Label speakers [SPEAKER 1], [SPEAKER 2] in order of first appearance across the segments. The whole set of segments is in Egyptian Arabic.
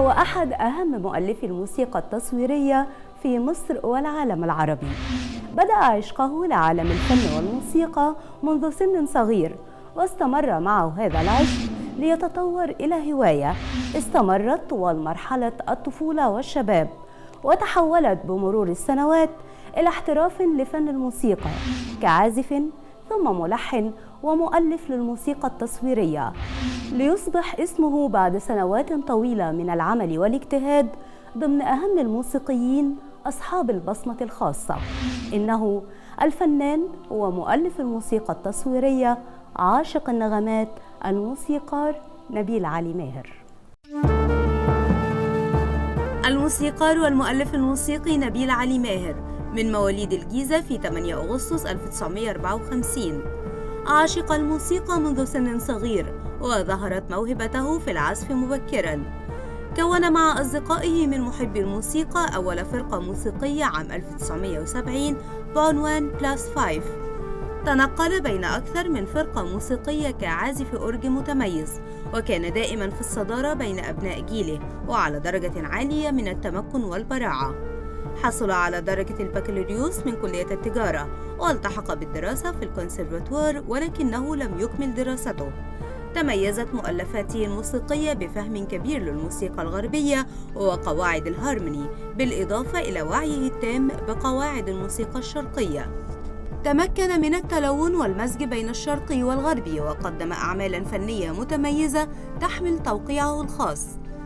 [SPEAKER 1] هو أحد أهم مؤلفي الموسيقى التصويرية في مصر والعالم العربي بدأ عشقه لعالم الفن والموسيقى منذ سن صغير واستمر معه هذا العشق ليتطور إلى هواية استمرت طوال مرحلة الطفولة والشباب وتحولت بمرور السنوات إلى احتراف لفن الموسيقى كعازف ثم ملحن ومؤلف للموسيقى التصويرية ليصبح اسمه بعد سنوات طويلة من العمل والاجتهاد ضمن أهم الموسيقيين أصحاب البصمة الخاصة إنه الفنان ومؤلف الموسيقى التصويرية عاشق النغمات الموسيقار نبيل علي ماهر الموسيقار والمؤلف الموسيقي نبيل علي ماهر من مواليد الجيزة في 8 أغسطس 1954 عاشق الموسيقى منذ سن صغير وظهرت موهبته في العزف مبكراً كون مع أصدقائه من محبي الموسيقى أول فرقة موسيقية عام 1970 بعنوان بلاس 5 تنقل بين أكثر من فرقة موسيقية كعازف أورج متميز وكان دائما في الصدارة بين أبناء جيله وعلى درجة عالية من التمكن والبراعة حصل على درجة البكالوريوس من كلية التجارة والتحق بالدراسة في الكونسرفاتوار ولكنه لم يكمل دراسته تميزت مؤلفاته الموسيقية بفهم كبير للموسيقى الغربية وقواعد الهارموني بالإضافة إلى وعيه التام بقواعد الموسيقى الشرقية تمكن من التلون والمزج بين الشرقي والغربي وقدم أعمالا فنية متميزة تحمل توقيعه الخاص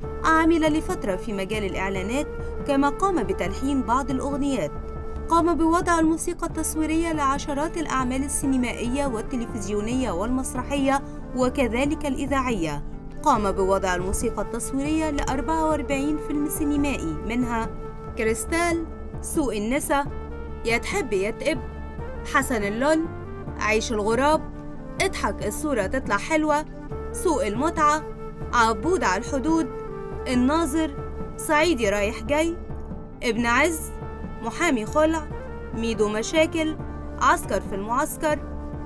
[SPEAKER 1] عمل لفترة في مجال الإعلانات كما قام بتلحين بعض الأغنيات قام بوضع الموسيقى التصويرية لعشرات الأعمال السينمائية والتلفزيونية والمسرحية وكذلك الإذاعية قام بوضع الموسيقى التصويرية ل 44 فيلم سينمائي منها كريستال سوق النسا يا تحب يا تقب حسن اللول عيش الغراب اضحك الصورة تطلع حلوة سوق المتعة عبود على الحدود الناظر صعيدي رايح جاي ابن عز محامي خلع ميدو مشاكل عسكر في المعسكر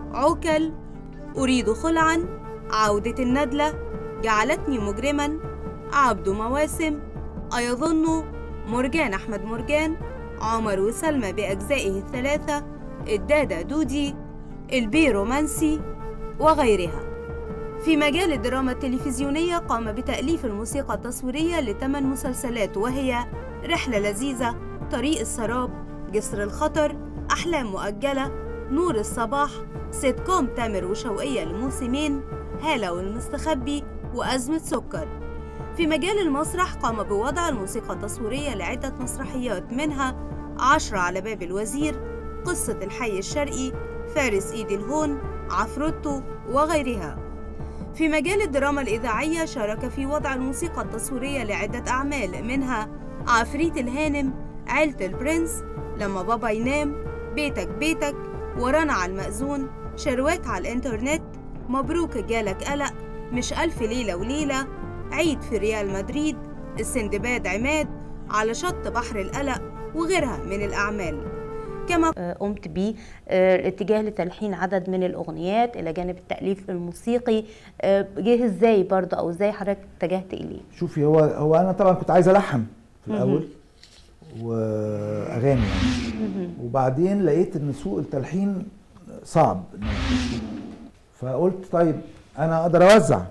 [SPEAKER 1] عوكل أريد خلعا عودة الندلة جعلتني مجرما عبد مواسم أيظن مرجان أحمد مرجان عمر وسلمى بأجزائه الثلاثة الدادة دودي البي رومانسي وغيرها في مجال الدراما التلفزيونية قام بتأليف الموسيقى التصويرية لثمان مسلسلات وهي رحلة لذيذة طريق السراب جسر الخطر أحلام مؤجلة نور الصباح سيت كوم تامر وشوقية لموسمين هالة والمستخبي وأزمة سكر في مجال المسرح قام بوضع الموسيقى التصويرية لعدة مسرحيات منها عشرة على باب الوزير قصة الحي الشرقي فارس إيدي الهون عفروتو وغيرها في مجال الدراما الإذاعية شارك في وضع الموسيقى التصويرية لعدة أعمال منها عفريت الهانم عيلة البرنس لما بابا ينام بيتك بيتك ورانا على المأذون شروات على الإنترنت مبروك جالك قلق مش ألف ليلة وليلة عيد في ريال مدريد السندباد عماد على شط بحر القلق وغيرها من الأعمال
[SPEAKER 2] كما قمت به الاتجاه لتلحين عدد من الاغنيات الى جانب التاليف الموسيقي جه ازاي برضه او ازاي حضرتك اتجهت اليه
[SPEAKER 3] شوفي هو هو انا طبعا كنت عايز الحن في الاول واغاني يعني وبعدين لقيت ان سوق التلحين صعب ان انا فقلت طيب انا اقدر اوزع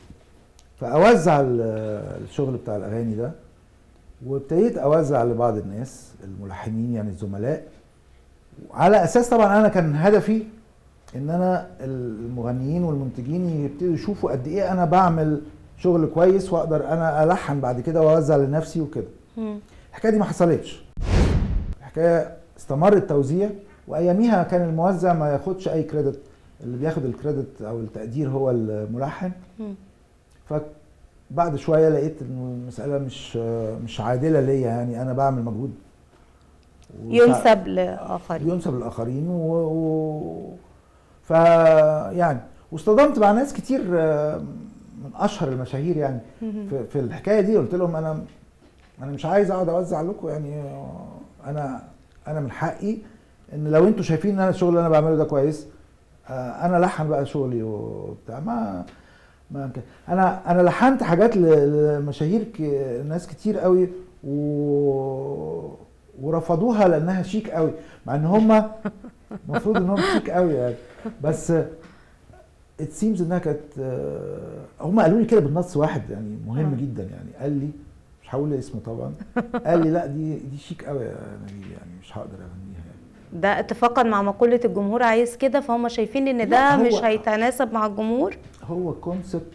[SPEAKER 3] فاوزع الشغل بتاع الاغاني ده وابتديت اوزع لبعض الناس الملحنين يعني الزملاء على اساس طبعا انا كان هدفي ان انا المغنيين والمنتجين يبتدوا يشوفوا قد ايه انا بعمل شغل كويس واقدر انا الحن بعد كده واوزع لنفسي وكده الحكايه دي ما حصلتش الحكايه استمر التوزيع واياميها كان الموزع ما ياخدش اي كريدت اللي بياخد الكريدت او التقدير هو الملحن فبعد شويه لقيت ان المساله مش مش عادله ليا يعني انا بعمل مجهود
[SPEAKER 2] ينسب لاخرين
[SPEAKER 3] ينسب للاخرين و, و... ف يعني واصطدمت مع ناس كتير من اشهر المشاهير يعني في, في الحكايه دي قلت لهم انا انا مش عايز اقعد اوزع لكم يعني انا انا من حقي ان لو انتوا شايفين ان انا الشغل اللي انا بعمله ده كويس انا لحن بقى شغلي وبتاع ما ما كان انا انا لحنت حاجات ل- لمشاهير ك- ناس كتير قوي و... ورفضوها لانها شيك قوي مع ان هم المفروض ان هم شيك قوي يعني بس ات سيمز انها كانت آه، هم قالوا لي كده بالنص واحد يعني مهم
[SPEAKER 2] آه.
[SPEAKER 3] جدا يعني قال لي مش هقول اسمه طبعا قال لي لا دي دي شيك قوي يا نبيل يعني مش هقدر اغنيها يعني.
[SPEAKER 2] ده اتفاقا مع مقولة الجمهور عايز كده فهم شايفين ان
[SPEAKER 3] لا،
[SPEAKER 2] ده
[SPEAKER 3] هو-
[SPEAKER 2] مش هيتناسب مع الجمهور
[SPEAKER 3] هو كونسبت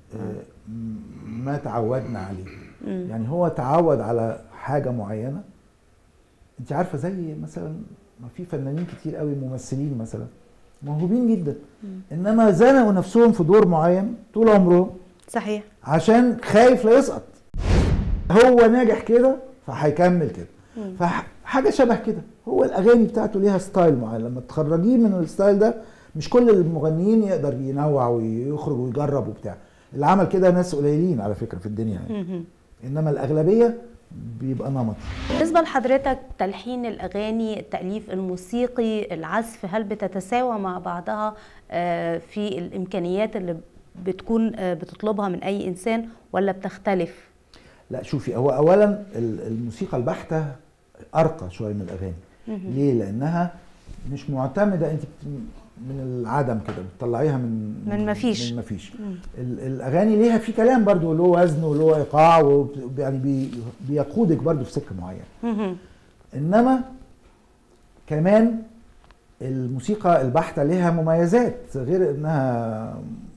[SPEAKER 3] ما تعودنا عليه
[SPEAKER 2] مم.
[SPEAKER 3] يعني هو تعود على حاجه معينه انت عارفه زي مثلا ما في فنانين كتير قوي ممثلين مثلا موهوبين جدا انما زنقوا نفسهم في دور معين طول عمرهم
[SPEAKER 2] صحيح
[SPEAKER 3] عشان خايف لا يسقط هو ناجح كده فهيكمل كده فحاجه شبه كده هو الاغاني بتاعته ليها ستايل معين لما تخرجيه من الستايل ده مش كل المغنيين يقدر ينوع ويخرج ويجرب وبتاع اللي عمل كده ناس قليلين على فكره في الدنيا يعني
[SPEAKER 2] مهم.
[SPEAKER 3] انما الاغلبيه بيبقى نمط
[SPEAKER 2] بالنسبة لحضرتك تلحين الأغاني التأليف الموسيقي العزف هل بتتساوى مع بعضها آه، في الإمكانيات اللي بتكون آه، بتطلبها من أي إنسان ولا بتختلف؟
[SPEAKER 3] لا شوفي هو اولا ال- الموسيقى البحته ارقى شويه من الاغاني ليه لانها مش معتمده انت بت- من العدم كده بتطلعيها من
[SPEAKER 2] من مفيش.
[SPEAKER 3] من مفيش ال- الاغاني ليها في كلام برضو له وزن وله ايقاع وب- يعني بي بيقودك برضو في سكه معينه
[SPEAKER 2] مهم.
[SPEAKER 3] انما كمان الموسيقى البحتة لها مميزات غير انها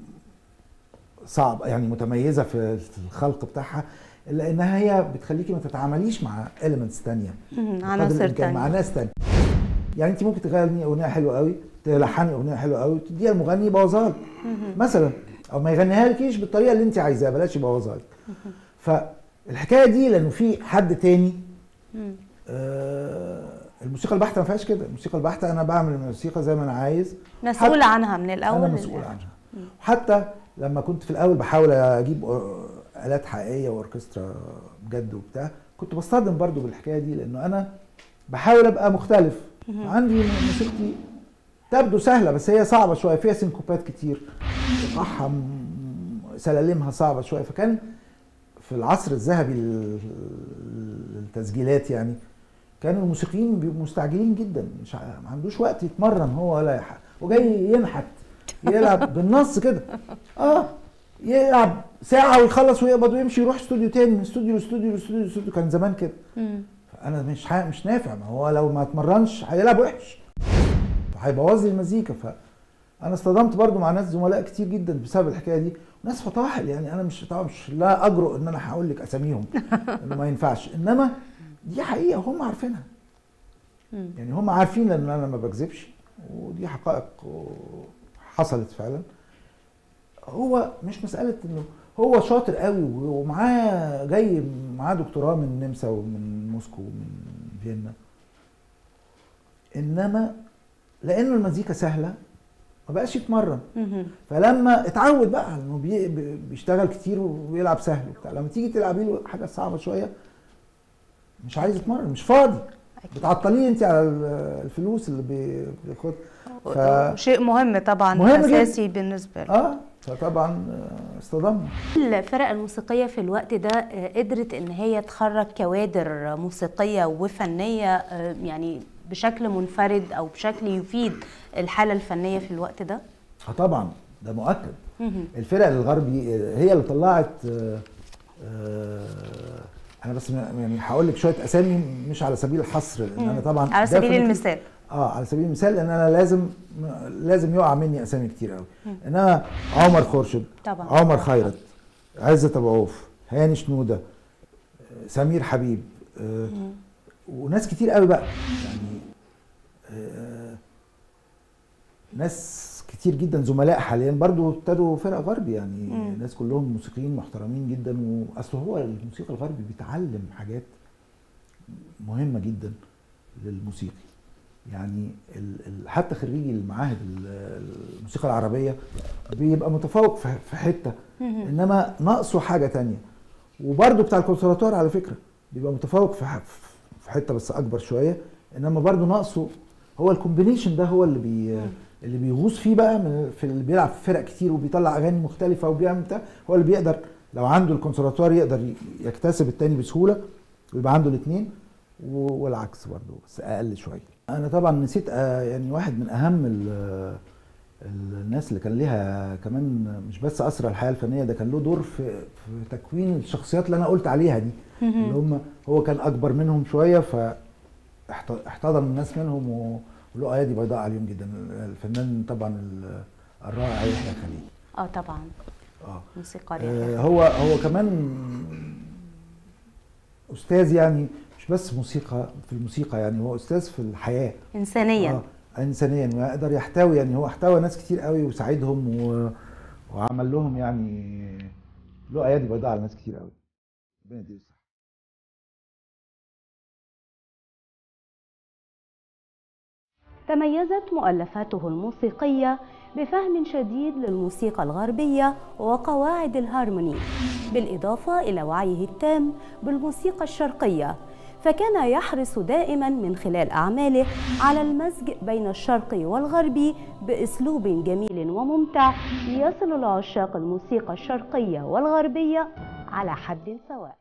[SPEAKER 3] صعب يعني متميزة في الخلق بتاعها الا انها هي بتخليكي ما تتعامليش مع elements تانية
[SPEAKER 2] مهم.
[SPEAKER 3] بقدر
[SPEAKER 2] عناصر
[SPEAKER 3] الإمكان، مع
[SPEAKER 2] تانية
[SPEAKER 3] ناس تانية يعني انت ممكن تغني اغنية حلوة قوي تلحني اغنية حلوة قوي وتديها المغني يبوظها لك مثلا او ما يغنيها لكيش بالطريقة اللي انت عايزاها بلاش يبوظها لك فالحكاية دي لانه في حد تاني
[SPEAKER 2] مم.
[SPEAKER 3] آه، الموسيقى البحتة ما فيهاش كده الموسيقى البحتة انا بعمل الموسيقى زي ما انا عايز
[SPEAKER 2] مسؤول عنها من الأول
[SPEAKER 3] انا مسؤول
[SPEAKER 2] للآخر.
[SPEAKER 3] عنها حتى لما كنت في الاول بحاول اجيب آه، الات حقيقيه واوركسترا بجد وبتاع كنت بصطدم برضو بالحكايه دي لانه انا بحاول ابقى مختلف عندي موسيقتي تبدو سهله بس هي صعبه شويه فيها سينكوبات كتير ايقاعها م- سلالمها صعبه شويه فكان في العصر الذهبي لل- للتسجيلات يعني كانوا الموسيقيين بيبقوا مستعجلين جدا مش ع- ما عندوش وقت يتمرن هو ولا يح... وجاي ينحت يلعب بالنص كده اه يلعب ساعة ويخلص ويقبض ويمشي يروح استوديو تاني من استوديو لاستوديو لاستوديو لاستوديو كان زمان كده
[SPEAKER 2] مم.
[SPEAKER 3] فانا مش ح... مش نافع ما هو لو ما اتمرنش هيلعب وحش هيبوظ لي المزيكا فانا اصطدمت برضو مع ناس زملاء كتير جدا بسبب الحكايه دي ناس فطاحل يعني انا مش طبعا مش لا اجرؤ ان انا هقول لك اساميهم انه ما ينفعش انما دي حقيقه هم عارفينها
[SPEAKER 2] مم.
[SPEAKER 3] يعني هم عارفين ان انا ما بكذبش ودي حقائق حصلت فعلا هو مش مساله انه هو شاطر قوي ومعاه جاي معاه دكتوراه من النمسا ومن موسكو ومن فيينا انما لانه المزيكا سهله ما بقاش يتمرن
[SPEAKER 2] مهم.
[SPEAKER 3] فلما اتعود بقى انه بي بي- بيشتغل كتير وبيلعب سهل وبتاع لما تيجي تلعبي له حاجه صعبه شويه مش عايز يتمرن مش فاضي بتعطليه انت على ال- الفلوس اللي بي- بياخدها ف...
[SPEAKER 2] شيء مهم طبعا
[SPEAKER 3] مهم جداً.
[SPEAKER 2] أساسي بالنسبة له
[SPEAKER 3] اه فطبعا آه، اصطدمنا
[SPEAKER 2] الفرق الموسيقية في الوقت ده آه، قدرت ان هي تخرج كوادر موسيقية وفنية آه، يعني بشكل منفرد او بشكل يفيد الحالة الفنية في الوقت ده
[SPEAKER 3] اه طبعا ده مؤكد
[SPEAKER 2] مهم.
[SPEAKER 3] الفرق الغربي آه، هي اللي طلعت آه، آه، انا بس م- يعني هقول لك شويه اسامي مش على سبيل الحصر لان انا طبعا
[SPEAKER 2] على سبيل
[SPEAKER 3] definitely-
[SPEAKER 2] المثال
[SPEAKER 3] اه على سبيل المثال ان انا لازم لازم يقع مني اسامي كتير قوي انما عمر خورشيد
[SPEAKER 2] طبعا.
[SPEAKER 3] عمر خيرت عزت ابو عوف هاني شنوده آه، سمير حبيب آه، وناس كتير قوي بقى يعني آه، ناس كتير جدا زملاء حاليا برضو ابتدوا فرق غربي يعني
[SPEAKER 2] مم.
[SPEAKER 3] ناس كلهم موسيقيين محترمين جدا واصل هو الموسيقى الغربي بيتعلم حاجات مهمه جدا للموسيقي يعني ال ال حتى خريجي المعاهد ال- الموسيقى العربيه بيبقى متفوق في في حته انما ناقصه حاجه تانية وبرده بتاع الكونسرفتوار على فكره بيبقى متفوق في ح- في حته بس اكبر شويه انما برده ناقصه هو الكومبينيشن ده هو اللي بي اللي بيغوص فيه بقى من في اللي بيلعب في فرق كتير وبيطلع اغاني مختلفه وبيعمل بتاع هو اللي بيقدر لو عنده الكونسرفتوار يقدر يكتسب التاني بسهوله ويبقى عنده الاثنين والعكس برضه بس اقل شويه انا طبعا نسيت آه، يعني واحد من اهم ال- الناس اللي كان ليها كمان مش بس اسرى الحياه الفنيه ده كان له دور في في تكوين الشخصيات اللي انا قلت عليها دي اللي هم هو كان اكبر منهم شويه فاحتضن الناس منهم و- وله ايادي بيضاء عليهم جدا الفنان طبعا ال- الرائع يحيى خليل
[SPEAKER 2] اه طبعا
[SPEAKER 3] اه
[SPEAKER 2] موسيقار
[SPEAKER 3] آه، هو هو كمان استاذ يعني مش بس موسيقى في الموسيقى يعني هو استاذ في الحياه
[SPEAKER 2] انسانيا
[SPEAKER 3] آه انسانيا ويقدر يحتوي يعني هو احتوى ناس كتير قوي وساعدهم و... وعمل لهم يعني له ايادي بيضاء على ناس كتير قوي ربنا يديله الصحة.
[SPEAKER 2] تميزت مؤلفاته الموسيقية بفهم شديد للموسيقى الغربية وقواعد الهارموني بالإضافة إلى وعيه التام بالموسيقى الشرقية فكان يحرص دائما من خلال أعماله على المزج بين الشرقي والغربي بأسلوب جميل وممتع يصل لعشاق الموسيقى الشرقية والغربية على حد سواء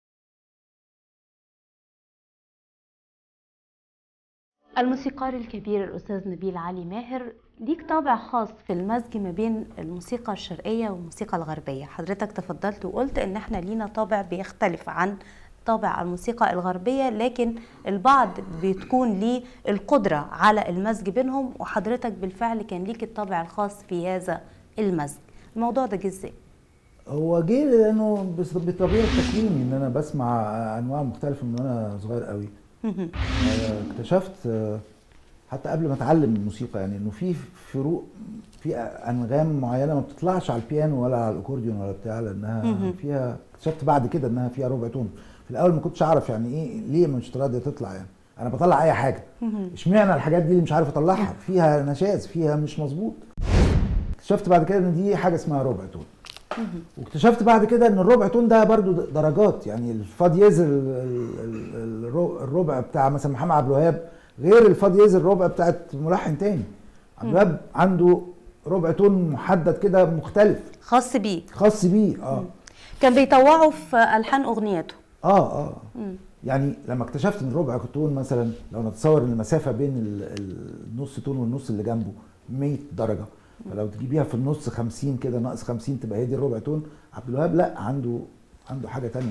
[SPEAKER 2] الموسيقار الكبير الأستاذ نبيل علي ماهر ليك طابع خاص في المزج ما بين الموسيقى الشرقية والموسيقى الغربية حضرتك تفضلت وقلت إن احنا لينا طابع بيختلف عن طابع الموسيقى الغربية لكن البعض بتكون ليه القدرة على المزج بينهم وحضرتك بالفعل كان ليك الطابع الخاص في هذا المزج الموضوع ده جه ازاي؟
[SPEAKER 3] هو جه لانه بس- بطبيعه تكويني ان انا بسمع انواع مختلفه من وانا صغير قوي آه، اكتشفت آه، حتى قبل ما اتعلم الموسيقى يعني انه في فروق في انغام معينه ما بتطلعش على البيانو ولا على الاكورديون ولا بتاع لانها فيها اكتشفت بعد كده انها فيها ربع تون في الاول ما كنتش اعرف يعني ايه ليه مش راضيه تطلع يعني انا بطلع اي حاجه اشمعنى الحاجات دي اللي مش عارف اطلعها فيها نشاز فيها مش مظبوط اكتشفت بعد كده ان دي حاجه اسمها ربع تون واكتشفت بعد كده ان الربع تون ده برضو د- درجات يعني الفاديز ال- ال- ال- الرو- الربع بتاع مثلا محمد عبد الوهاب غير الفاديز الربع بتاعت ملحن تاني عبد الوهاب عنده ربع تون محدد كده مختلف
[SPEAKER 2] خاص بيه
[SPEAKER 3] خاص بيه اه
[SPEAKER 2] كان بيطوعه في ألحان أغنيته
[SPEAKER 3] اه اه يعني لما اكتشفت ان ربع تون مثلا لو نتصور ان المسافه بين ال- ال- النص تون والنص اللي جنبه 100 درجه فلو تجيبيها في النص 50 كده ناقص 50 تبقى هي دي الربع تون عبد الوهاب لا عنده عنده حاجه تانية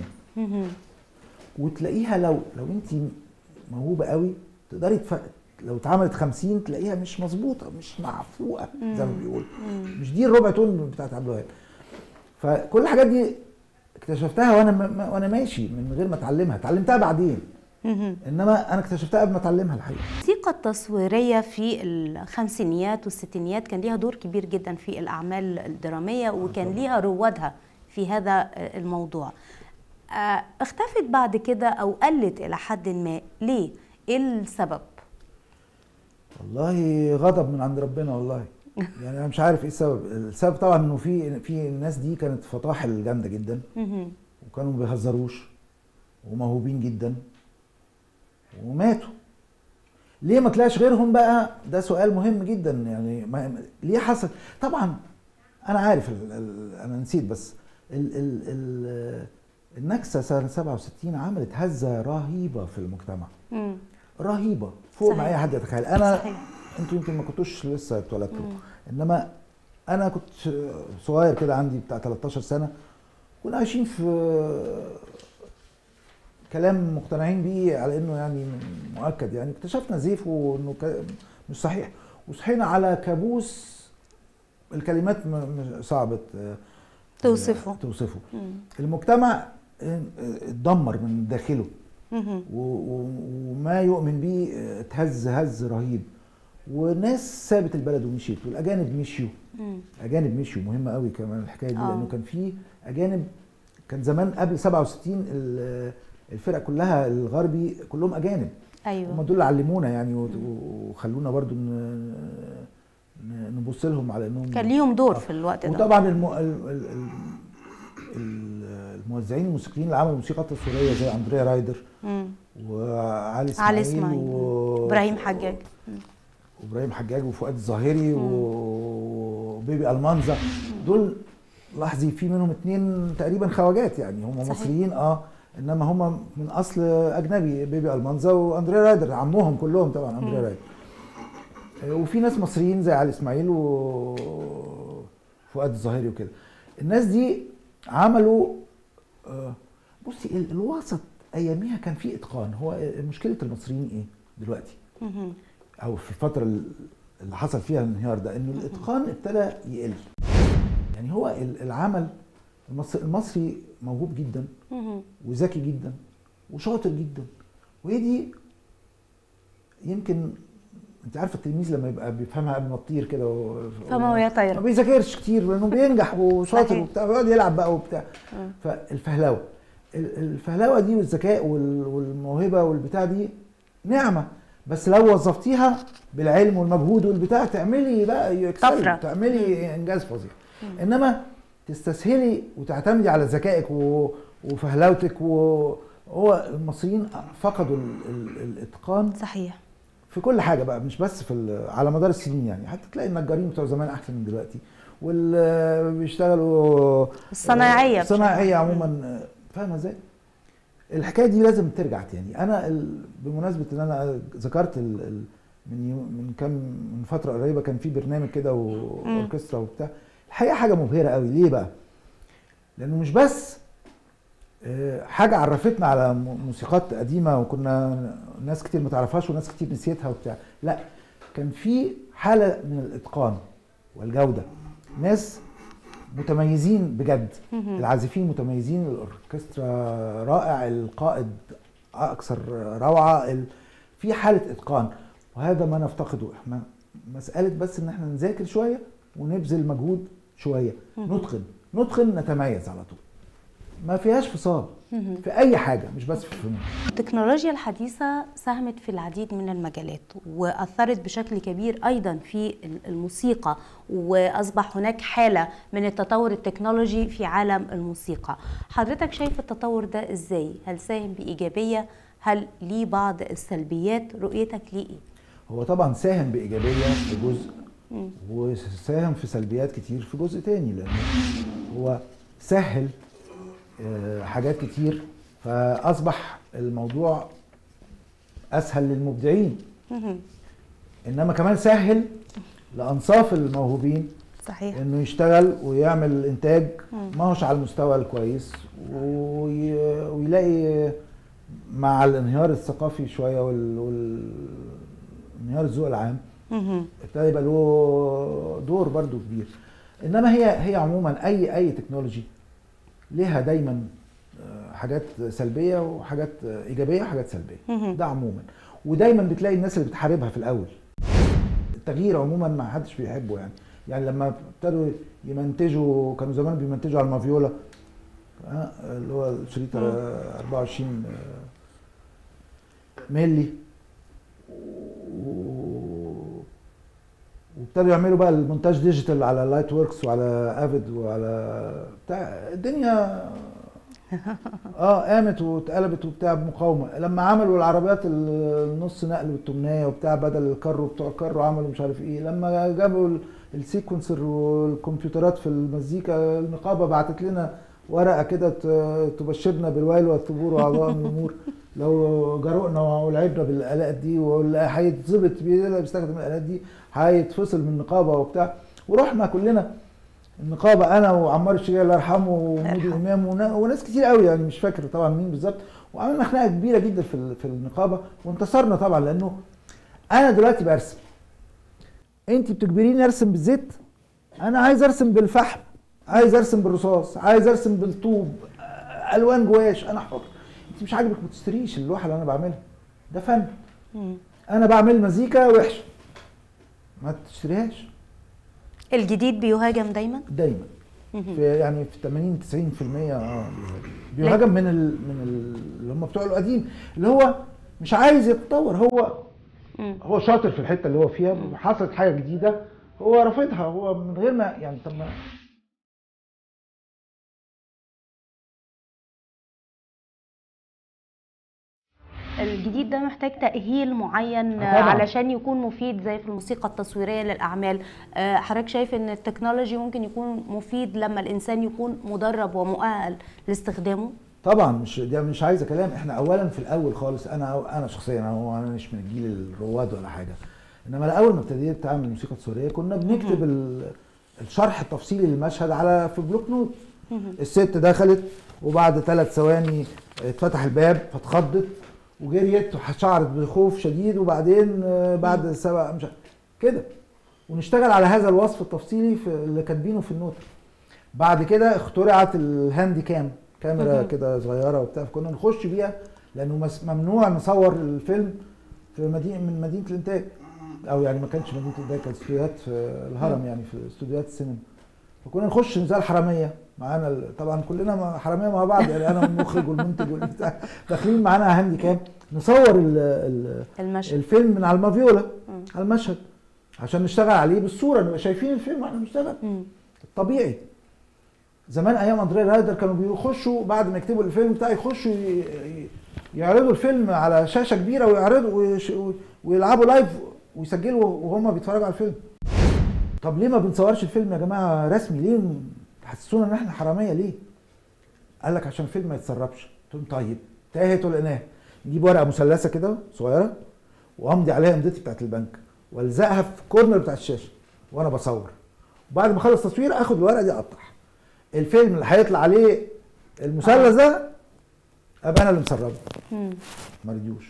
[SPEAKER 3] وتلاقيها لو لو انت موهوبه قوي تقدري تف... لو اتعملت 50 تلاقيها مش مظبوطه مش معفوقه زي ما بيقولوا مش دي الربع تون بتاعت عبد الوهاب فكل الحاجات دي اكتشفتها وانا م... وانا ماشي من غير ما اتعلمها اتعلمتها بعدين انما انا اكتشفتها قبل ما اتعلمها الحقيقه
[SPEAKER 2] الموسيقى التصويرية في الخمسينيات والستينيات كان ليها دور كبير جدا في الأعمال الدرامية وكان ليها روادها في هذا الموضوع آه، اختفت بعد كده أو قلت إلى حد ما ليه؟ إيه السبب؟
[SPEAKER 3] والله غضب من عند ربنا والله يعني انا مش عارف ايه السبب السبب طبعا انه في في الناس دي كانت فطاحل جامده جدا
[SPEAKER 2] مهم.
[SPEAKER 3] وكانوا ما بيهزروش وموهوبين جدا وماتوا ليه ما طلعش غيرهم بقى ده سؤال مهم جدا يعني ما ليه حصل طبعا انا عارف ال ال انا نسيت بس ال ال ال النكسه سنه 67 عملت هزه رهيبه في المجتمع
[SPEAKER 2] مم.
[SPEAKER 3] رهيبه فوق ما
[SPEAKER 2] صحيح.
[SPEAKER 3] اي حد يتخيل انا
[SPEAKER 2] صحيح.
[SPEAKER 3] انتوا يمكن ما كنتوش لسه اتولدتوا انما انا كنت صغير كده عندي بتاع 13 سنه كنا عايشين في كلام مقتنعين بيه على انه يعني مؤكد يعني اكتشفنا زيف وانه ك- مش صحيح وصحينا على كابوس الكلمات م- م- صعبة آه،
[SPEAKER 2] توصفه.
[SPEAKER 3] توصفه
[SPEAKER 2] مم.
[SPEAKER 3] المجتمع آه، اتدمر من داخله
[SPEAKER 2] مهم.
[SPEAKER 3] و- و- وما يؤمن به آه، اتهز هز رهيب وناس سابت البلد ومشيت والاجانب مشيوا
[SPEAKER 2] مم.
[SPEAKER 3] اجانب مشيوا مهمه قوي كمان الحكايه دي
[SPEAKER 2] آه.
[SPEAKER 3] لانه كان في اجانب كان زمان قبل 67 ال- الفرق كلها الغربي كلهم اجانب هم
[SPEAKER 2] أيوه
[SPEAKER 3] دول اللي علمونا يعني وت- وخلونا برضو ن- ن- نبص لهم على انهم
[SPEAKER 2] كان ليهم دور
[SPEAKER 3] آه.
[SPEAKER 2] في الوقت ده
[SPEAKER 3] وطبعا الم... ال- ال- ال- ال- الموزعين الموسيقيين اللي عملوا موسيقى تصويريه زي اندريا رايدر
[SPEAKER 2] مم.
[SPEAKER 3] وعلي اسماعيل
[SPEAKER 2] علي إسماعيل.
[SPEAKER 3] و...
[SPEAKER 2] إبراهيم حجاج
[SPEAKER 3] وابراهيم حجاج وفؤاد الظاهري وبيبي المانزا دول لاحظي في منهم اتنين تقريبا خواجات يعني هم
[SPEAKER 2] صحيح.
[SPEAKER 3] مصريين اه انما هم من اصل اجنبي بيبي المانزا واندريا رايدر عمهم كلهم طبعا اندريا رايدر آه، وفي ناس مصريين زي علي اسماعيل وفؤاد الظاهري وكده الناس دي عملوا آه، بصي ال- الوسط اياميها كان فيه اتقان هو مشكله المصريين ايه دلوقتي
[SPEAKER 2] مهم.
[SPEAKER 3] او في الفتره ال- اللي حصل فيها الانهيار ده انه الاتقان ابتدى يقل يعني هو ال- العمل المصري, المصري موهوب جدا
[SPEAKER 2] مهم.
[SPEAKER 3] وذكي جدا وشاطر جدا وهي دي يمكن انت عارفه التلميذ لما يبقى بيفهمها قبل ما تطير كده و...
[SPEAKER 2] فما هو يطير.
[SPEAKER 3] ما بيذاكرش كتير لانه بينجح وشاطر
[SPEAKER 2] صحيح.
[SPEAKER 3] وبتاع ويقعد يلعب بقى وبتاع
[SPEAKER 2] مم.
[SPEAKER 3] فالفهلوه ال- الفهلوه دي والذكاء وال- والموهبه والبتاع دي نعمه بس لو وظفتيها بالعلم والمجهود والبتاع تعملي بقى
[SPEAKER 2] طفرة.
[SPEAKER 3] يكسل تعملي انجاز فظيع انما تستسهلي وتعتمدي على ذكائك و- وفهلوتك وهو المصريين فقدوا ال- ال- الاتقان
[SPEAKER 2] صحيح
[SPEAKER 3] في كل حاجه بقى مش بس في ال- على مدار السنين يعني حتى تلاقي النجارين بتوع زمان احسن من دلوقتي واللي بيشتغلوا
[SPEAKER 2] الصنايعية بشكل
[SPEAKER 3] الصناعيه عموما فاهمه ازاي؟ الحكايه دي لازم ترجع تاني انا ال... بمناسبه ان انا ذكرت ال... ال... من يوم من كام من فتره قريبه كان في برنامج كده واوركسترا وبتاع الحقيقه حاجه مبهره قوي ليه بقى؟ لانه مش بس آه، حاجه عرفتنا على م- موسيقات قديمه وكنا ناس كتير ما تعرفهاش وناس كتير نسيتها وبتاع لا كان في حاله من الاتقان والجوده ناس متميزين بجد العازفين متميزين الاوركسترا رائع القائد اكثر روعه ال... في حاله اتقان وهذا ما نفتقده احنا مساله بس ان احنا نذاكر شويه ونبذل مجهود شويه نتقن نتقن نتميز على طول ما فيهاش فصال في اي حاجه مش بس في الفنون
[SPEAKER 2] التكنولوجيا الحديثة ساهمت في العديد من المجالات وأثرت بشكل كبير أيضا في الموسيقى وأصبح هناك حالة من التطور التكنولوجي في عالم الموسيقى حضرتك شايف التطور ده إزاي؟ هل ساهم بإيجابية؟ هل ليه بعض السلبيات؟ رؤيتك ليه إيه؟
[SPEAKER 3] هو طبعا ساهم بايجابيه في جزء وساهم في سلبيات كتير في جزء تاني لانه هو سهل آه، حاجات كتير فاصبح الموضوع اسهل للمبدعين
[SPEAKER 2] مهم.
[SPEAKER 3] انما كمان سهل لانصاف الموهوبين
[SPEAKER 2] صحيح
[SPEAKER 3] انه يشتغل ويعمل انتاج ما هوش على المستوى الكويس وي... ويلاقي مع الانهيار الثقافي شويه وال... وال... انهيار الذوق العام
[SPEAKER 2] مهم.
[SPEAKER 3] ابتدى يبقى له دور برضو كبير انما هي هي عموما اي اي تكنولوجي ليها دايما آه، حاجات سلبيه وحاجات آه، ايجابيه وحاجات سلبيه
[SPEAKER 2] مهم.
[SPEAKER 3] ده عموما ودايما بتلاقي الناس اللي بتحاربها في الاول التغيير عموما ما حدش بيحبه يعني يعني لما ابتدوا يمنتجوا كانوا زمان بيمنتجوا على المافيولا آه، اللي هو الشريط آه، 24 آه، ملي و- وابتدوا يعملوا بقى المونتاج ديجيتال على لايت وركس وعلى افيد وعلى بتاع الدنيا اه قامت واتقلبت وبتاع بمقاومه لما عملوا العربيات النص نقل والتمنايه وبتاع بدل الكارو بتوع الكارو عملوا مش عارف ايه لما جابوا ال- السيكونسر والكمبيوترات في المزيكا النقابه بعتت لنا ورقه كده ت- تبشرنا بالويل والثبور وعظام الامور لو جرؤنا ولعبنا بالالات دي واللي هيتظبط بيقدر بيستخدم الالات دي هيتفصل من النقابه وبتاع ورحنا كلنا النقابه انا وعمار الشريعي الله يرحمه ومودي
[SPEAKER 2] يرحمه.
[SPEAKER 3] امام ونا- وناس كتير قوي يعني مش فاكر طبعا مين بالظبط وعملنا خناقه كبيره جدا في ال- في النقابه وانتصرنا طبعا لانه انا دلوقتي برسم انت بتجبريني ارسم بالزيت انا عايز ارسم بالفحم عايز ارسم بالرصاص عايز ارسم بالطوب آه، الوان جواش انا حر انت مش عاجبك ما تشتريش اللوحه اللي انا بعملها ده فن
[SPEAKER 2] مم.
[SPEAKER 3] انا بعمل مزيكا وحشه ما تشتريهاش
[SPEAKER 2] الجديد بيهاجم دايما
[SPEAKER 3] دايما
[SPEAKER 2] مهم.
[SPEAKER 3] في يعني في 80 90% اه بيهاجم من ال من ال اللي هم بتوع القديم اللي هو مش عايز يتطور هو
[SPEAKER 2] مم.
[SPEAKER 3] هو شاطر في الحته اللي هو فيها حصلت حاجه جديده هو رافضها هو من غير ما يعني طب ما
[SPEAKER 2] الجديد ده محتاج تأهيل معين
[SPEAKER 3] آه طبعاً.
[SPEAKER 2] علشان يكون مفيد زي في الموسيقى التصويرية للأعمال آه، حضرتك شايف ان التكنولوجي ممكن يكون مفيد لما الإنسان يكون مدرب ومؤهل لاستخدامه
[SPEAKER 3] طبعا مش دي مش عايزه كلام احنا اولا في الاول خالص انا انا شخصيا انا هو انا مش من الجيل الرواد ولا حاجه انما الاول ما ابتديت اعمل موسيقى تصويريه كنا بنكتب ال- الشرح التفصيلي للمشهد على في بلوك نوت الست دخلت وبعد ثلاث ثواني اتفتح الباب فاتخضت وجريت وشعرت بخوف شديد وبعدين آه، بعد سبع مش عارف- كده ونشتغل على هذا الوصف التفصيلي في اللي كاتبينه في النوت بعد كده اخترعت الهاندي كام كاميرا كده صغيره وبتاع فكنا نخش بيها لانه مس- ممنوع نصور الفيلم في مدينه من مدينه الانتاج او يعني ما كانش مدينه الانتاج كانت استوديوهات في الهرم يعني في استوديوهات السينما فكنا نخش زي الحراميه معانا ال- طبعا كلنا مع- حراميه مع بعض يعني انا والمخرج والمنتج والبتاع داخلين معانا هاندي كام نصور ال ال
[SPEAKER 2] المشهد
[SPEAKER 3] الفيلم من على المافيولا على المشهد عشان نشتغل عليه بالصوره نبقى شايفين الفيلم واحنا بنشتغل
[SPEAKER 2] مم.
[SPEAKER 3] طبيعي زمان ايام اندريه رايدر كانوا بيخشوا بعد ما يكتبوا الفيلم بتاعي يخشوا ي- ي- يعرضوا الفيلم على شاشه كبيره ويعرضوا ويش- ويلعبوا لايف ويسجلوا وهم بيتفرجوا على الفيلم طب ليه ما بنصورش الفيلم يا جماعه رسمي ليه تحسسونا ان احنا حراميه ليه قال لك عشان الفيلم ما يتسربش قلت لهم طيب تاهت ولقيناها نجيب ورقه مثلثه كده صغيره وامضي عليها امضتي بتاعت البنك والزقها في الكورنر بتاع الشاشه وانا بصور وبعد ما اخلص تصوير اخد الورقه دي اقطعها الفيلم اللي هيطلع عليه المثلث ده ابقى انا اللي مسربه
[SPEAKER 2] مم.
[SPEAKER 3] ما رضيوش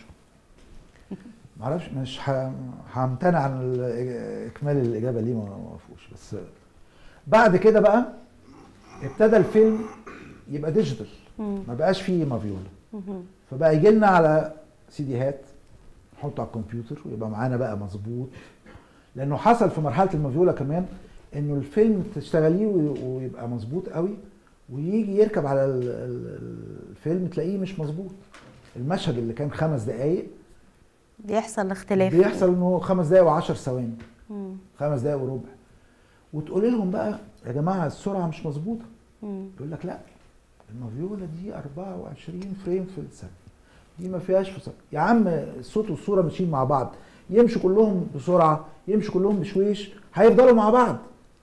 [SPEAKER 3] معرفش مش ه- همتنع عن ال- اكمال الاجابه ليه ما ما وافقوش بس بعد كده بقى ابتدى الفيلم يبقى ديجيتال
[SPEAKER 2] مم.
[SPEAKER 3] ما بقاش فيه مافيولا
[SPEAKER 2] مم.
[SPEAKER 3] فبقى يجي لنا على سيديهات نحطه على الكمبيوتر ويبقى معانا بقى مظبوط لانه حصل في مرحله المافيولا كمان انه الفيلم تشتغليه وي- ويبقى مظبوط قوي ويجي يركب على ال- ال- الفيلم تلاقيه مش مظبوط المشهد اللي كان خمس دقايق
[SPEAKER 2] بيحصل اختلاف
[SPEAKER 3] بيحصل انه خمس دقايق وعشر ثواني
[SPEAKER 2] مم.
[SPEAKER 3] خمس دقايق وربع وتقول لهم بقى يا جماعه السرعه مش مظبوطه
[SPEAKER 2] مم.
[SPEAKER 3] يقول لك لا المافيولا دي 24 فريم في الثانيه دي ما فيهاش فصل يا عم الصوت والصوره ماشيين مع بعض يمشوا كلهم بسرعه يمشوا كلهم بشويش هيفضلوا مع بعض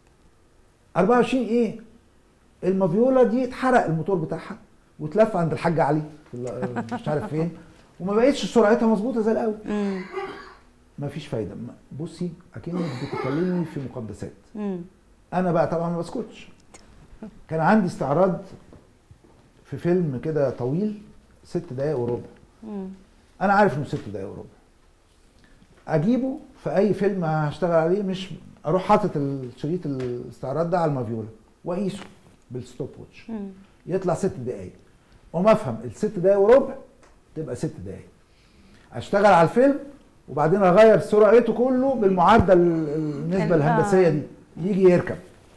[SPEAKER 3] 24 ايه المافيولا دي اتحرق الموتور بتاعها واتلف عند الحاج علي في ال- مش عارف فين وما بقتش سرعتها مظبوطه زي الاول
[SPEAKER 2] مم.
[SPEAKER 3] مفيش فايده بصي اكنك بتكلمني في مقدسات
[SPEAKER 2] مم.
[SPEAKER 3] انا بقى طبعا ما بسكتش كان عندي استعراض في فيلم كده طويل ست دقايق وربع
[SPEAKER 2] مم.
[SPEAKER 3] انا عارف انه ست دقايق وربع اجيبه في اي فيلم هشتغل عليه مش اروح حاطط الشريط الاستعراض ده على المافيولا واقيسه بالستوب ووتش
[SPEAKER 2] مم.
[SPEAKER 3] يطلع ست دقايق وما افهم الست دقايق وربع تبقى ست دقايق اشتغل على الفيلم وبعدين اغير سرعته كله بالمعدل النسبه
[SPEAKER 2] ال-
[SPEAKER 3] الهندسيه
[SPEAKER 2] آه.
[SPEAKER 3] دي يجي يركب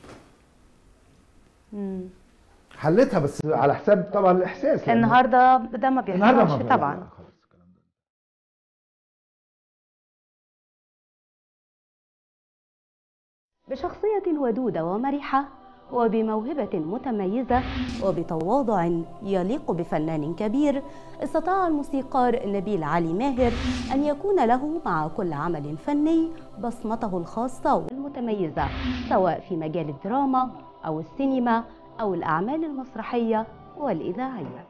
[SPEAKER 2] مم.
[SPEAKER 3] حلتها بس على حساب طبعا الاحساس لأن
[SPEAKER 2] النهارده ده ما
[SPEAKER 3] النهارده
[SPEAKER 2] بيحصلش
[SPEAKER 3] ما
[SPEAKER 2] طبعا
[SPEAKER 3] لا، خلاص الكلام ده.
[SPEAKER 2] بشخصية ودودة ومرحة وبموهبة متميزة وبتواضع يليق بفنان كبير استطاع الموسيقار نبيل علي ماهر أن يكون له مع كل عمل فني بصمته الخاصة والمتميزة سواء في مجال الدراما أو السينما أو الأعمال المسرحية والإذاعية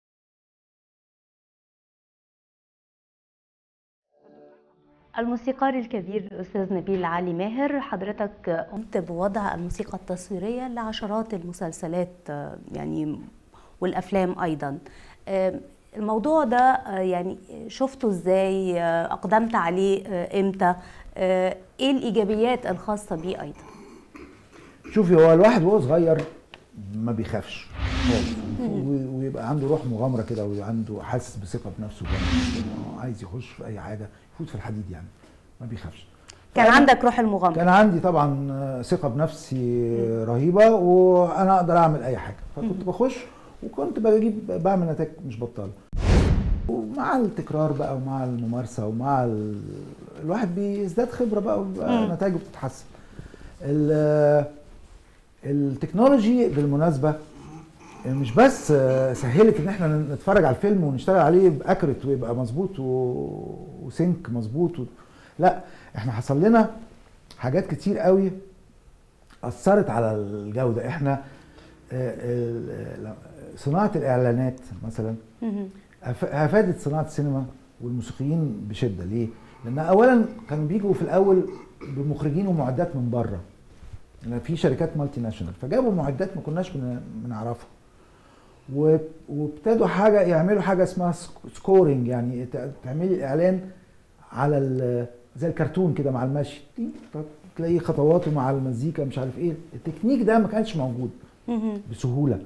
[SPEAKER 2] الموسيقار الكبير الأستاذ نبيل علي ماهر حضرتك قمت بوضع الموسيقى التصويرية لعشرات المسلسلات آه، يعني والأفلام أيضا آه، الموضوع ده آه، يعني شفته ازاي آه، أقدمت عليه آه، إمتى آه، إيه الإيجابيات الخاصة بيه أيضا
[SPEAKER 3] شوفي هو الواحد وهو صغير ما بيخافش خالص و- ويبقى عنده روح مغامره كده وعنده حاسس بثقه بنفسه جامد إنه عايز يخش في اي حاجه يفوت في الحديد يعني ما بيخافش
[SPEAKER 2] كان
[SPEAKER 3] فأنا-
[SPEAKER 2] عندك روح المغامرة
[SPEAKER 3] كان عندي طبعا آه، ثقه بنفسي رهيبه وانا اقدر اعمل اي حاجه فكنت بخش وكنت بجيب بعمل نتائج مش بطاله ومع التكرار بقى ومع الممارسه ومع ال... الواحد بيزداد خبره بقى وبقى نتائجه بتتحسن ال- التكنولوجي بالمناسبه مش بس آه، سهلت ان احنا نتفرج على الفيلم ونشتغل عليه باكرت ويبقى مظبوط و- وسينك مظبوط و... لا احنا حصل لنا حاجات كتير قوي اثرت على الجوده احنا آه، ال- ال- صناعه الاعلانات مثلا
[SPEAKER 2] مهم.
[SPEAKER 3] أف- افادت صناعه السينما والموسيقيين بشده ليه؟ لان اولا كانوا بيجوا في الاول بمخرجين ومعدات من بره لان في شركات مالتي ناشونال فجابوا معدات ما كناش بن- بنعرفها و- وابتدوا حاجه يعملوا حاجه اسمها سك- سكورينج يعني ت- تعملي الاعلان على ال- زي الكرتون كده مع المشي تلاقي خطواته مع المزيكا مش عارف ايه التكنيك ده ما كانش موجود
[SPEAKER 2] مهم.
[SPEAKER 3] بسهوله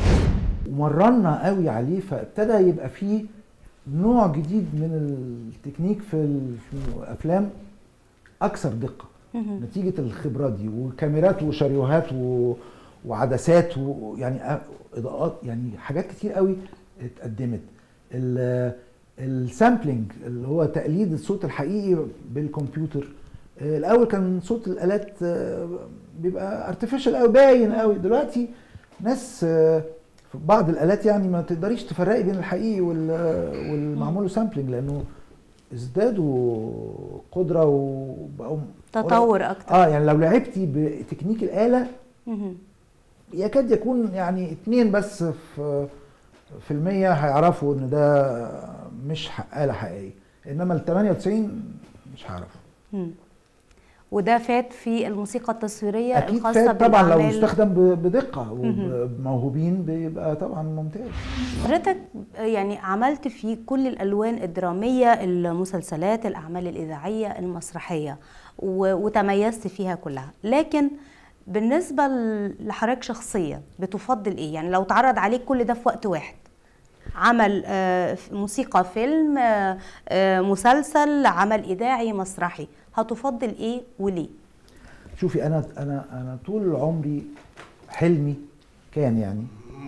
[SPEAKER 3] ومرنا قوي عليه فابتدى يبقى فيه نوع جديد من التكنيك في ال- في الافلام اكثر دقه
[SPEAKER 2] مهم.
[SPEAKER 3] نتيجه الخبرات دي وكاميرات وشريوهات و... وعدسات ويعني أ- اضاءات يعني حاجات كتير قوي اتقدمت ال- السامبلينج اللي هو تقليد الصوت الحقيقي بالكمبيوتر آه، الاول كان صوت الالات آه، بيبقى ارتفيشال قوي باين قوي دلوقتي ناس آه، في بعض الالات يعني ما تقدريش تفرقي بين الحقيقي وال- والمعمول له سامبلينج لانه ازدادوا قدره وبقوا
[SPEAKER 2] تطور اكتر
[SPEAKER 3] اه يعني لو لعبتي بتكنيك الاله
[SPEAKER 2] مهم.
[SPEAKER 3] يكاد يكون يعني اتنين بس في في المية هيعرفوا ان ده مش ح- آلة حقيقية انما ال 98 مش هيعرفوا
[SPEAKER 2] مم. وده فات في الموسيقى التصويرية
[SPEAKER 3] اكيد
[SPEAKER 2] الخاصة
[SPEAKER 3] فات طبعا لو
[SPEAKER 2] بالأعمال.
[SPEAKER 3] استخدم ب- بدقة وموهوبين بيبقى طبعا ممتاز
[SPEAKER 2] حضرتك يعني عملت في كل الالوان الدراميه المسلسلات الاعمال الاذاعيه المسرحيه و- وتميزت فيها كلها لكن بالنسبه ل- لحضرتك شخصيا بتفضل ايه يعني لو تعرض عليك كل ده في وقت واحد عمل آه، موسيقى فيلم آه، آه، مسلسل عمل اذاعي مسرحي هتفضل ايه وليه
[SPEAKER 3] شوفي انا انا انا طول عمري حلمي كان يعني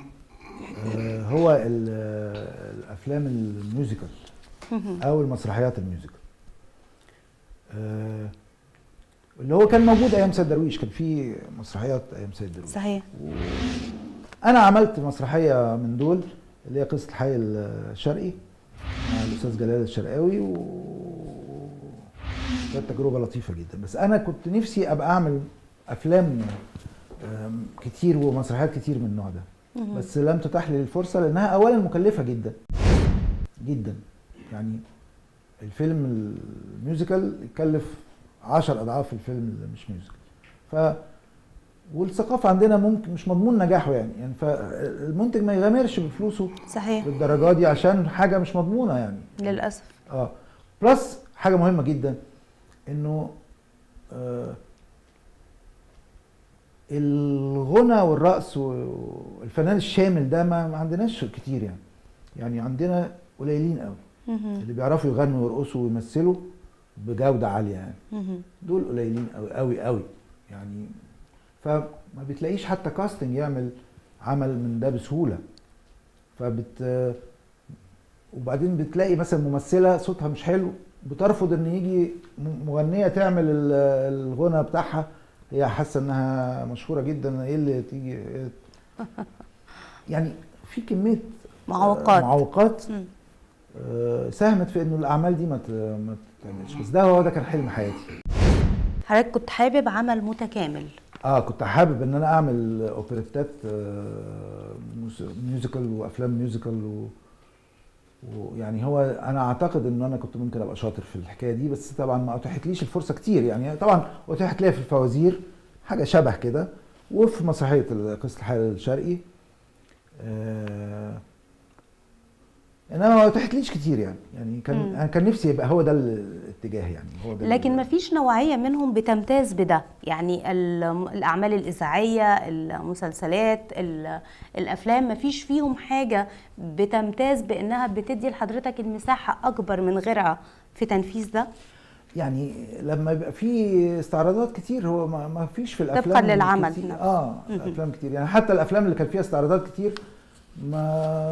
[SPEAKER 3] آه، هو ال- الافلام الميوزيكال او المسرحيات الميوزيكال آه، اللي هو كان موجود ايام سيد درويش كان في مسرحيات ايام سيد درويش
[SPEAKER 2] صحيح
[SPEAKER 3] انا عملت مسرحيه من دول اللي هي قصه الحي الشرقي مع الاستاذ جلال الشرقاوي و كانت تجربه لطيفه جدا بس انا كنت نفسي ابقى اعمل افلام آم، كتير ومسرحيات كتير من النوع ده بس لم تتاح لي الفرصه لانها اولا مكلفه جدا جدا يعني الفيلم الميوزيكال يكلف عشر اضعاف الفيلم اللي مش ميوزيكال ف والثقافه عندنا ممكن مش مضمون نجاحه يعني يعني فالمنتج ما يغامرش بفلوسه
[SPEAKER 2] صحيح
[SPEAKER 3] بالدرجه دي عشان حاجه مش مضمونه يعني
[SPEAKER 2] للاسف
[SPEAKER 3] اه بلس حاجه مهمه جدا انه آه الغنى والرقص والفنان الشامل ده ما, ما عندناش كتير يعني يعني عندنا قليلين قوي
[SPEAKER 2] مهم.
[SPEAKER 3] اللي بيعرفوا يغنوا ويرقصوا ويمثلوا بجوده عاليه يعني
[SPEAKER 2] مهم.
[SPEAKER 3] دول قليلين قوي قوي قوي يعني فما بتلاقيش حتى كاستنج يعمل عمل من ده بسهوله فبت وبعدين بتلاقي مثلا ممثله صوتها مش حلو بترفض ان يجي م- مغنيه تعمل ال- الغنى بتاعها هي حاسه انها مشهوره جدا ايه اللي تيجي إيه؟ يعني في كميه
[SPEAKER 2] معوقات.
[SPEAKER 3] معوقات
[SPEAKER 2] مم.
[SPEAKER 3] آه، ساهمت في انه الاعمال دي ما ت- ما تتعملش بس ده هو ده كان حلم حياتي
[SPEAKER 2] حضرتك كنت حابب عمل متكامل
[SPEAKER 3] اه كنت حابب ان انا اعمل اوبريتات آه، موس- ميوزيكال وافلام ميوزيكال و ويعني هو انا اعتقد ان انا كنت ممكن ابقى شاطر في الحكايه دي بس طبعا ما اتاحتليش الفرصه كتير يعني طبعا اتاحت ليا في الفوازير حاجه شبه كده وفي مسرحيه قصه الحي الشرقي آه انما ما اتاحتليش كتير يعني يعني كان
[SPEAKER 2] مم.
[SPEAKER 3] انا كان نفسي يبقى هو ده الاتجاه يعني هو ده
[SPEAKER 2] لكن
[SPEAKER 3] ال-
[SPEAKER 2] ما فيش نوعية منهم بتمتاز بده يعني ال- الأعمال الإذاعية المسلسلات ال- الأفلام ما فيش فيهم حاجة بتمتاز بأنها بتدي لحضرتك المساحة أكبر من غيرها في تنفيذ ده
[SPEAKER 3] يعني لما يبقى في استعراضات كتير هو ما, ما فيش في الافلام
[SPEAKER 2] طبقاً للعمل
[SPEAKER 3] كتير
[SPEAKER 2] نفسه.
[SPEAKER 3] اه افلام كتير يعني حتى الافلام اللي كان فيها استعراضات كتير ما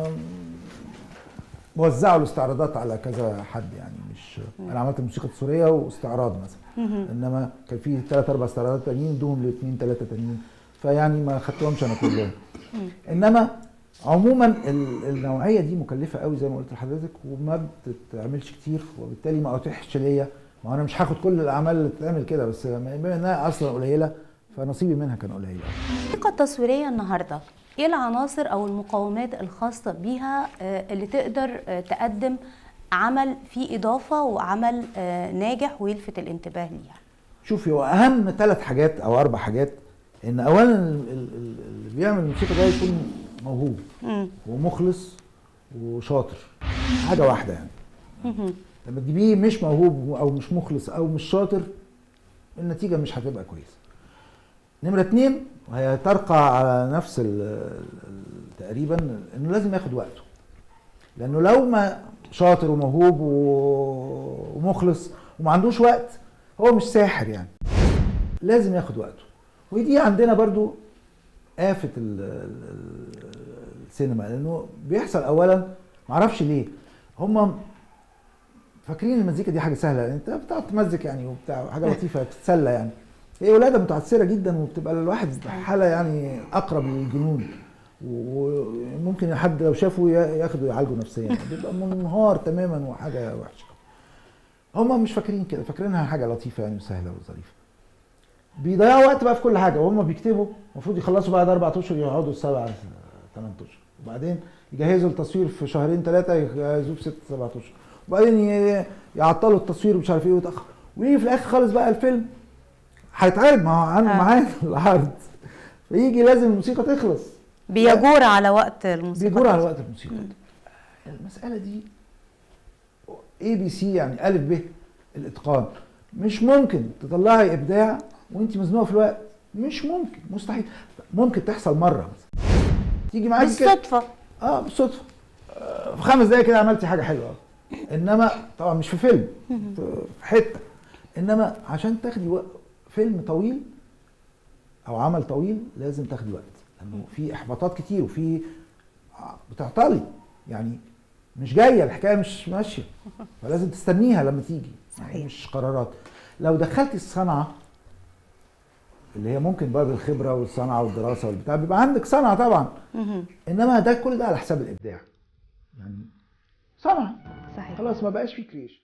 [SPEAKER 3] وزعوا الاستعراضات على كذا حد يعني مش انا عملت الموسيقى التصويريه واستعراض مثلا انما كان في ثلاث اربع استعراضات تانيين ادوهم لاثنين ثلاثه تانيين فيعني ما خدتهمش انا كلهم انما عموما ال- النوعيه دي مكلفه قوي زي ما قلت لحضرتك وما بتتعملش كتير وبالتالي ما اتيحش ليا ما انا مش هاخد كل الاعمال اللي بتتعمل كده بس بما انها اصلا قليله فنصيبي منها كان قليل
[SPEAKER 2] الموسيقى التصويرية النهاردة ايه العناصر او المقومات الخاصة بيها آه، اللي تقدر آه، تقدم عمل فيه اضافة وعمل آه، ناجح ويلفت الانتباه ليها
[SPEAKER 3] شوفي هو اهم ثلاث حاجات او اربع حاجات ان اولا ال- ال- ال- اللي بيعمل الموسيقى ده يكون موهوب
[SPEAKER 2] مم.
[SPEAKER 3] ومخلص وشاطر حاجه واحده يعني
[SPEAKER 2] مهم.
[SPEAKER 3] لما تجيبيه مش موهوب او مش مخلص او مش شاطر النتيجه مش هتبقى كويسه نمره اتنين وهي ترقى على نفس ال- ال- تقريبا انه لازم ياخد وقته لانه لو ما شاطر وموهوب و- ومخلص وما عندوش وقت هو مش ساحر يعني لازم ياخد وقته ودي عندنا برضو آفة ال- ال- ال- السينما لأنه بيحصل أولا معرفش ليه هم فاكرين المزيكا دي حاجة سهلة يعني أنت بتقعد تمزك يعني وبتاع حاجة لطيفة بتتسلى يعني هي ولادة متعثرة جدا وبتبقى الواحد في حالة يعني أقرب للجنون وممكن حد لو شافه ي- ياخده يعالجه نفسيا بيبقى منهار تماما وحاجة وحشة هم مش فاكرين كده فاكرينها حاجة لطيفة يعني وسهلة وظريفة بيضيعوا وقت بقى في كل حاجه وهم بيكتبوا المفروض يخلصوا بعد اربع اشهر يقعدوا سبع ثمان اشهر وبعدين يجهزوا التصوير في شهرين ثلاثه يجهزوه في ست سبع اشهر وبعدين ي- يعطلوا التصوير مش عارف ايه ويتاخر ويجي في الاخر خالص بقى الفيلم هيتعرض ما هو عنده
[SPEAKER 2] آه.
[SPEAKER 3] معاه العرض فيجي لازم الموسيقى تخلص
[SPEAKER 2] بيجور على وقت الموسيقى
[SPEAKER 3] بيجور على وقت الموسيقى المساله دي اي بي سي يعني الف ب الاتقان مش ممكن تطلعي ابداع وانت مزنوقه في الوقت مش ممكن مستحيل ممكن تحصل مره بس تيجي معاكي كده
[SPEAKER 2] بالصدفة
[SPEAKER 3] اه بالصدفه آه، في خمس دقايق كده عملتي حاجه حلوه انما طبعا مش في فيلم في في حته انما عشان تاخدي وق- فيلم طويل او عمل طويل لازم تاخدي وقت لانه في احباطات كتير وفي آه، بتعطلي يعني مش جايه الحكايه مش ماشيه فلازم تستنيها لما تيجي يعني
[SPEAKER 2] صحيح.
[SPEAKER 3] مش قرارات لو دخلتي الصنعه اللي هي ممكن بقى بالخبره والصنعه والدراسه والبتاع بيبقى عندك صنعه طبعا
[SPEAKER 2] مهم.
[SPEAKER 3] انما ده كل ده على حساب الابداع يعني صنعه
[SPEAKER 2] صحيح
[SPEAKER 3] خلاص ما بقاش فيه كريشن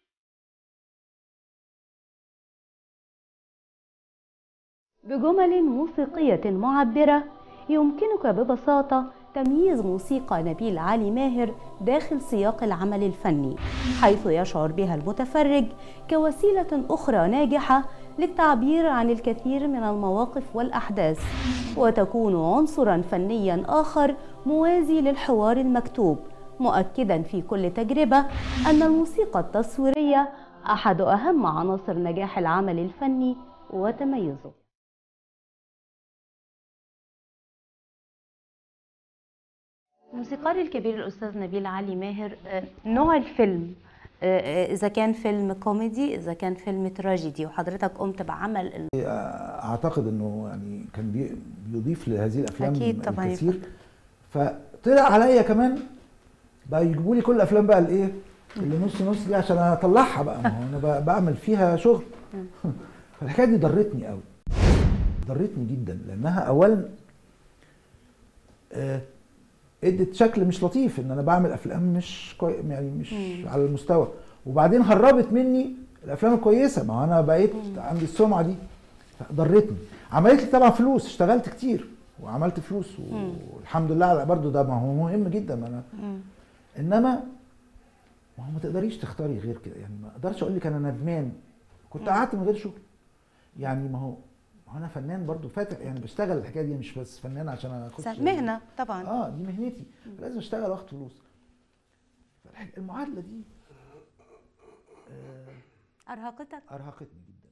[SPEAKER 2] بجمل موسيقية معبرة يمكنك ببساطة تمييز موسيقى نبيل علي ماهر داخل سياق العمل الفني حيث يشعر بها المتفرج كوسيلة أخرى ناجحة للتعبير عن الكثير من المواقف والأحداث وتكون عنصرا فنيا آخر موازي للحوار المكتوب مؤكدا في كل تجربة أن الموسيقى التصويرية أحد أهم عناصر نجاح العمل الفني وتميزه الموسيقار الكبير الأستاذ نبيل علي ماهر آه، نوع الفيلم آه، آه، إذا كان فيلم كوميدي إذا كان فيلم تراجيدي وحضرتك قمت بعمل ال-
[SPEAKER 3] اعتقد انه يعني كان بي- بيضيف لهذه الافلام
[SPEAKER 2] أكيد طبعاً
[SPEAKER 3] الكثير فطلع عليا كمان بقى يجيبوا لي كل الافلام بقى الايه اللي نص نص دي عشان اطلعها بقى ما هو انا بقى بعمل فيها شغل فالحكايه دي ضرتني قوي ضرتني جدا لانها اولا آه، ادت شكل مش لطيف ان انا بعمل افلام مش كوي... يعني مش
[SPEAKER 2] مم.
[SPEAKER 3] على المستوى وبعدين هربت مني الافلام الكويسه ما هو انا بقيت عندي السمعه دي ضرتني عملت لي طبعا فلوس اشتغلت كتير وعملت فلوس
[SPEAKER 2] مم.
[SPEAKER 3] والحمد لله على برضو ده ما هو مهم جدا ما انا
[SPEAKER 2] مم.
[SPEAKER 3] انما ما هو ما تقدريش تختاري غير كده يعني ما اقدرش اقول لك انا ندمان كنت قعدت من غير شغل يعني ما هو ما هو انا فنان برضو فاتح يعني بشتغل الحكايه دي مش بس فنان عشان اخش
[SPEAKER 2] مهنة طبعا
[SPEAKER 3] اه دي مهنتي لازم اشتغل واخد فلوس فالح- المعادله دي آه
[SPEAKER 2] أرهقتك
[SPEAKER 3] ارهقتني جدا